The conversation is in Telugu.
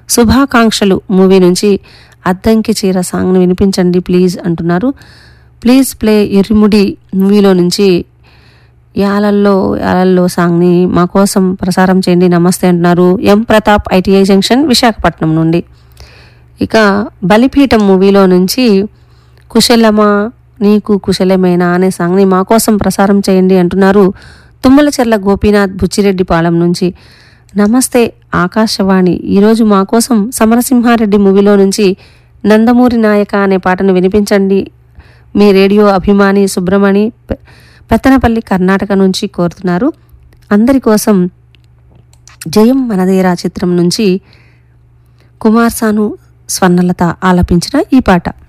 శుభాకాంక్షలు మూవీ నుంచి అద్దంకి చీర సాంగ్ని వినిపించండి ప్లీజ్ అంటున్నారు ప్లీజ్ ప్లే ఎర్రిముడి మూవీలో నుంచి యాలల్లో యాలల్లో సాంగ్ని మా కోసం ప్రసారం చేయండి నమస్తే అంటున్నారు M Pratap ITI junction Visakhapatnam నుండి ఇక బలిపీఠం మూవీలో నుంచి కుశలమా నీకు కుశలమేనా అనే సాంగ్ని మా కోసం ప్రసారం చేయండి అంటున్నారు తుమ్మలచెర్ల గోపీనాథ్ బుచ్చిరెడ్డిపాలెం నుంచి నమస్తే ఆకాశవాణి ఈరోజు మా కోసం సమరసింహారెడ్డి మూవీలో నుంచి నందమూరి నాయక అనే పాటను వినిపించండి మీ రేడియో అభిమాని సుబ్రమణి పె- పెత్తనపల్లి కర్ణాటక నుంచి కోరుతున్నారు అందరి కోసం జయం మనదేరా చిత్రం నుంచి కుమార్ సాను స్వర్ణలత ఆలపించిన ఈ పాట